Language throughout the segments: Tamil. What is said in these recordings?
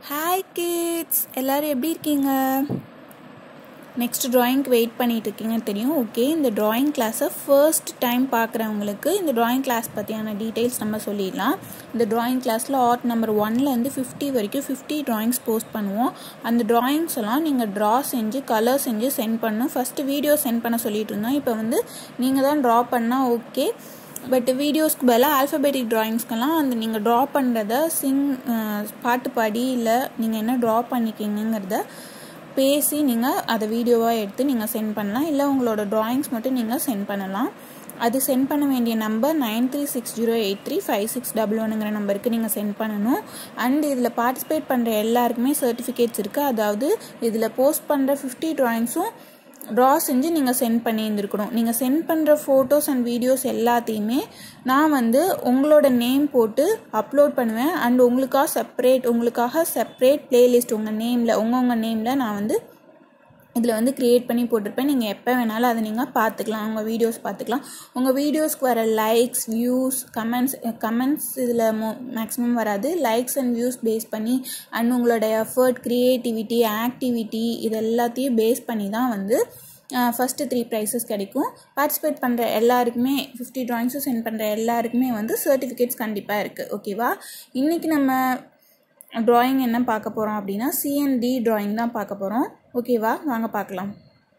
ஹாய் கிட்ஸ் எல்லோரும் எப்படி இருக்கீங்க நெக்ஸ்ட் ட்ராயிங்க்கு வெயிட் பண்ணிட்டு இருக்கீங்கன்னு தெரியும் ஓகே இந்த ட்ராயிங் கிளாஸை ஃபர்ஸ்ட் டைம் பார்க்குறவங்களுக்கு இந்த ட்ராயிங் கிளாஸ் பற்றியான டீட்டெயில்ஸ் நம்ம சொல்லிடலாம் இந்த ட்ராயிங் கிளாஸில் ஆர்ட் நம்பர் ஒன்லேருந்து ஃபிஃப்டி வரைக்கும் ஃபிஃப்டி ட்ராயிங்ஸ் போஸ்ட் பண்ணுவோம் அந்த ட்ராயிங்ஸ் எல்லாம் நீங்கள் ட்ரா செஞ்சு கலர் செஞ்சு சென்ட் பண்ணணும் ஃபஸ்ட்டு வீடியோ சென்ட் பண்ண சொல்லிட்டு இருந்தோம் இப்போ வந்து நீங்கள் தான் ட்ரா பண்ணால் ஓகே பட் வீடியோஸ்க்கு பதிலாக ஆல்ஃபபெட்டிக் ட்ராயிங்ஸ்க்கெல்லாம் அந்த நீங்கள் ட்ரா பண்ணுறத சிங் பாட்டு பாடி இல்லை நீங்கள் என்ன ட்ரா பண்ணிக்கிங்கிறத பேசி நீங்கள் அதை வீடியோவாக எடுத்து நீங்கள் சென்ட் பண்ணலாம் இல்லை உங்களோட ட்ராயிங்ஸ் மட்டும் நீங்கள் சென்ட் பண்ணலாம் அது சென்ட் பண்ண வேண்டிய number nine three six zero eight three five six double ஒனுங்கிற நம்பருக்கு நீங்கள் சென்ட் பண்ணணும் அண்ட் இதில் பார்ட்டிசிபேட் பண்ணுற எல்லாருக்குமே சர்டிஃபிகேட்ஸ் இருக்குது அதாவது இதில் போஸ்ட் பண்ணுற ஃபிஃப்டி ட்ராயிங்ஸும் ட்ரா செஞ்சு நீங்கள் சென்ட் பண்ணியிருந்துருக்கணும் நீங்கள் சென்ட் பண்ணுற ஃபோட்டோஸ் அண்ட் வீடியோஸ் எல்லாத்தையுமே நான் வந்து உங்களோட நேம் போட்டு அப்லோட் பண்ணுவேன் அண்ட் உங்களுக்காக செப்பரேட் உங்களுக்காக செப்பரேட் பிளேலிஸ்ட் உங்கள் நேமில் உங்கள் உங்கள் நேமில் நான் வந்து இதில் வந்து க்ரியேட் பண்ணி போட்டிருப்பேன் நீங்கள் எப்போ வேணாலும் அதை நீங்கள் பார்த்துக்கலாம் உங்கள் வீடியோஸ் பார்த்துக்கலாம் உங்கள் வீடியோஸ்க்கு வர லைக்ஸ் வியூஸ் கமெண்ட்ஸ் கமெண்ட்ஸ் இதில் மோ மேக்ஸிமம் வராது லைக்ஸ் அண்ட் வியூஸ் பேஸ் பண்ணி அண்ட் உங்களோட எஃபர்ட் க்ரியேட்டிவிட்டி ஆக்டிவிட்டி இது எல்லாத்தையும் பேஸ் பண்ணி தான் வந்து ஃபஸ்ட்டு த்ரீ ப்ரைஸஸ் கிடைக்கும் பார்ட்டிசிபேட் பண்ணுற எல்லாருக்குமே ஃபிஃப்டி ட்ராயிங்ஸும் சென்ட் பண்ணுற எல்லாருக்குமே வந்து சர்டிஃபிகேட்ஸ் கண்டிப்பாக இருக்குது ஓகேவா இன்றைக்கி நம்ம ட்ராயிங் என்ன பார்க்க போகிறோம் அப்படின்னா சிஎன்டி ட்ராயிங் தான் பார்க்க போகிறோம் ஓகேவா வாங்க பார்க்கலாம்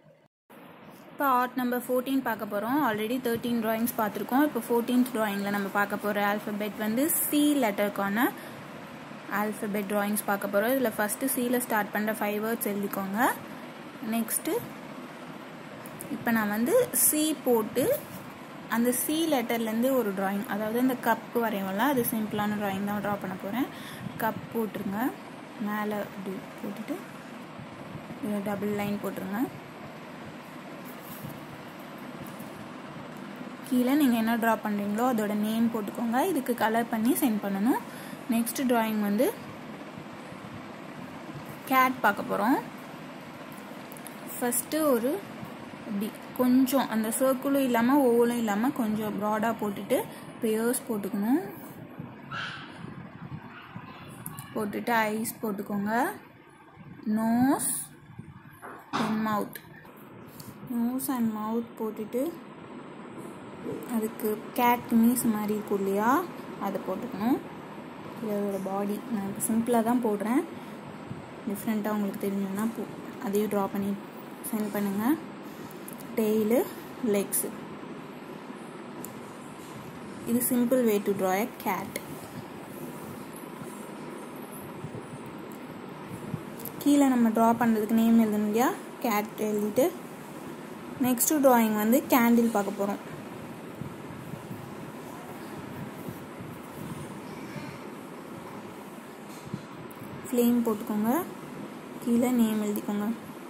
இப்போ ஆர்ட் நம்பர் ஃபோர்டீன் பார்க்க போகிறோம் ஆல்ரெடி தேர்ட்டீன் ட்ராயிங்ஸ் பார்த்துருக்கோம் இப்போ ஃபோர்டீன்த் ட்ராயிங்கில் நம்ம பார்க்க போகிற ஆல்ஃபபெட் வந்து சி லெட்டருக்கான ஆல்ஃபபெட் ட்ராயிங்ஸ் பார்க்க போகிறோம் இதில் ஃபஸ்ட்டு சியில் ஸ்டார்ட் பண்ணுற ஃபைவ் வேர்ட்ஸ் எழுதிக்கோங்க நெக்ஸ்ட்டு இப்போ நான் வந்து சி போட்டு அந்த சி லெட்டர்லேருந்து ஒரு ட்ராயிங் அதாவது இந்த கப்பு வரையும்ல அது சிம்பிளான ட்ராயிங் தான் ட்ரா பண்ண போகிறேன் கப் போட்டுருங்க மேலே அப்படி போட்டுட்டு இதில் டபுள் லைன் போட்டுருங்க கீழே நீங்கள் என்ன ட்ரா பண்ணுறீங்களோ அதோட நேம் போட்டுக்கோங்க இதுக்கு கலர் பண்ணி சென்ட் பண்ணணும் நெக்ஸ்ட் ட்ராயிங் வந்து கேட் பார்க்க போகிறோம் ஃபஸ்ட்டு ஒரு இப்படி கொஞ்சம் அந்த சர்க்கிளும் இல்லாமல் ஓவலும் இல்லாமல் கொஞ்சம் ப்ராடாக போட்டுட்டு பேர்ஸ் போட்டுக்கணும் போட்டுட்டு ஐஸ் போட்டுக்கோங்க nose and mouth nose and mouth போட்டுட்டு அதுக்கு கேட் மீஸ் மாதிரி இருக்கும் இல்லையா அதை போட்டுக்கணும் இதோட பாடி நான் இப்போ சிம்பிளாக தான் போடுறேன் டிஃப்ரெண்ட்டாக உங்களுக்கு தெரிஞ்சதுன்னா போ அதையும் ட்ரா பண்ணி சென்ட் பண்ணுங்கள் டெய்லு லெக்ஸு இது simple way to draw a cat கீழே நம்ம ட்ரா பண்ணுறதுக்கு நேம் எழுதணும் இல்லையா கேட் எழுதிட்டு நெக்ஸ்ட்டு ட்ராயிங் வந்து கேண்டில் பார்க்க போகிறோம் ஃப்ளேம் போட்டுக்கோங்க கீழே நேம் எழுதிக்கோங்க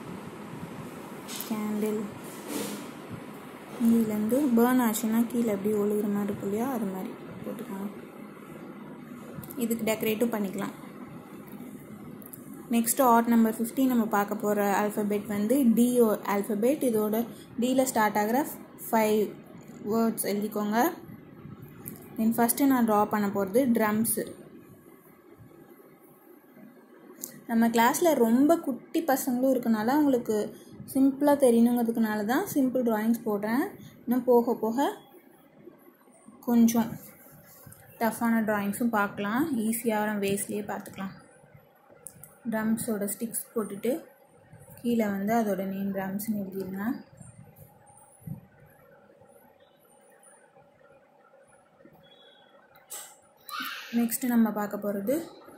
கேண்டில் இதுலேருந்து பேர்ன் ஆச்சுன்னா கீழே எப்படி ஒழுகிற மாதிரி இருக்கும் இல்லையா அது மாதிரி போட்டுக்கோங்க இதுக்கு டெக்கரேட்டும் பண்ணிக்கலாம் நெக்ஸ்ட் ஆர்ட் நம்பர் ஃபிஃப்டி நம்ம பார்க்க போகிற ஆல்ஃபபெட் வந்து டி ஆல்ஃபபெட் இதோட டியில் ஸ்டார்ட் ஆகிற ஃபைவ் வேர்ட்ஸ் எழுதிக்கோங்க தென் ஃபஸ்ட்டு நான் ட்ரா பண்ண போகிறது ட்ரம்ஸு நம்ம கிளாஸில் ரொம்ப குட்டி பசங்களும் இருக்கனால அவங்களுக்கு சிம்பிளாக தெரியணுங்கிறதுக்குனால தான் சிம்பிள் ட்ராயிங்ஸ் போடுறேன் இன்னும் போக போக கொஞ்சம் டஃப்பான ட்ராயிங்ஸும் பார்க்கலாம் ஈஸியான வேஸ்லேயே பார்த்துக்கலாம் ட்ரம்ஸோட ஸ்டிக்ஸ் போட்டுட்டு கீழே வந்து அதோட நேம் ட்ரம்ஸ்னு எழுதிடுங்க நெக்ஸ்ட்டு நம்ம பார்க்க போகிறது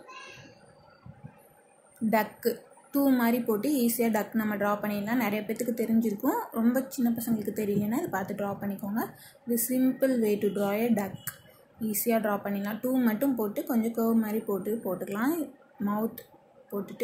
டக்கு டூ மாதிரி போட்டு ஈஸியாக டக் நம்ம ட்ரா பண்ணிடலாம் நிறைய பேத்துக்கு தெரிஞ்சிருக்கும் ரொம்ப சின்ன பசங்களுக்கு தெரியலன்னா இதை பார்த்து ட்ரா பண்ணிக்கோங்க இது simple way to draw a duck ஈஸியாக ட்ரா பண்ணிடலாம் டூ மட்டும் போட்டு கொஞ்சம் கர்வ் மாதிரி போட்டு போட்டுக்கலாம் மவுத் போட்டுட்டு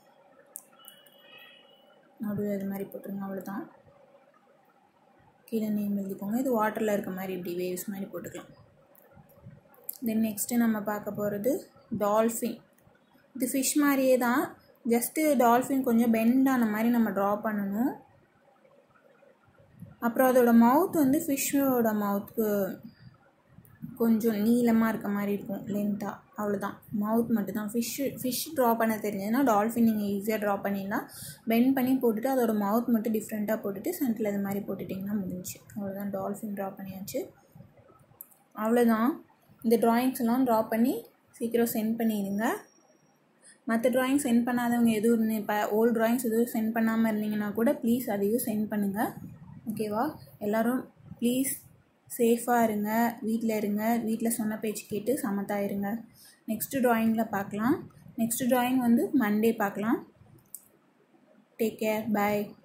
நடுவில் இது மாதிரி போட்டுருங்க அவ்வளோதான் கீழே நேம் எழுதிக்கோங்க இது வாட்டரில் இருக்க மாதிரி இப்படி வேவ்ஸ் மாதிரி போட்டுக்கலாம் தென் நெக்ஸ்ட்டு நம்ம பார்க்க போகிறது டால்ஃபின் இது ஃபிஷ் மாதிரியே தான் ஜஸ்ட்டு டால்ஃபின் கொஞ்சம் பெண்ட் ஆன மாதிரி நம்ம ட்ரா பண்ணணும் அப்புறம் அதோட மவுத் வந்து ஃபிஷ்ஷோட மவுத்துக்கு கொஞ்சம் நீளமாக இருக்க மாதிரி இருக்கும் லென்த்தாக அவ்வளோதான் மவுத் மட்டும்தான் ஃபிஷ்ஷு ஃபிஷ் ட்ரா பண்ண தெரிஞ்சதுன்னா டால்ஃபின் நீங்கள் ஈஸியாக ட்ரா பண்ணிடலாம் பெண்ட் பண்ணி போட்டுட்டு அதோட மவுத் மட்டும் டிஃப்ரெண்ட்டாக போட்டுட்டு சென்டரில் இது மாதிரி போட்டுட்டிங்கன்னா முடிஞ்சு அவ்வளோதான் டால்ஃபின் ட்ரா பண்ணியாச்சு அவ்வளோதான் இந்த ட்ராயிங்ஸ் எல்லாம் ட்ரா பண்ணி சீக்கிரம் சென்ட் பண்ணிடுங்க மற்ற ட்ராயிங் சென்ட் பண்ணாதவங்க எதுவும் இப்போ ஓல்டு ட்ராயிங்ஸ் எதுவும் சென்ட் பண்ணாமல் இருந்தீங்கன்னா கூட ப்ளீஸ் அதையும் சென்ட் பண்ணுங்கள் ஓகேவா எல்லோரும் ப்ளீஸ் சேஃபாக இருங்க வீட்டில் இருங்க வீட்டில் சொன்ன பேச்சு கேட்டு சமத்தாக இருங்க நெக்ஸ்ட்டு ட்ராயிங்கில் பார்க்கலாம் நெக்ஸ்ட் ட்ராயிங் வந்து மண்டே பார்க்கலாம் டேக் கேர் பாய்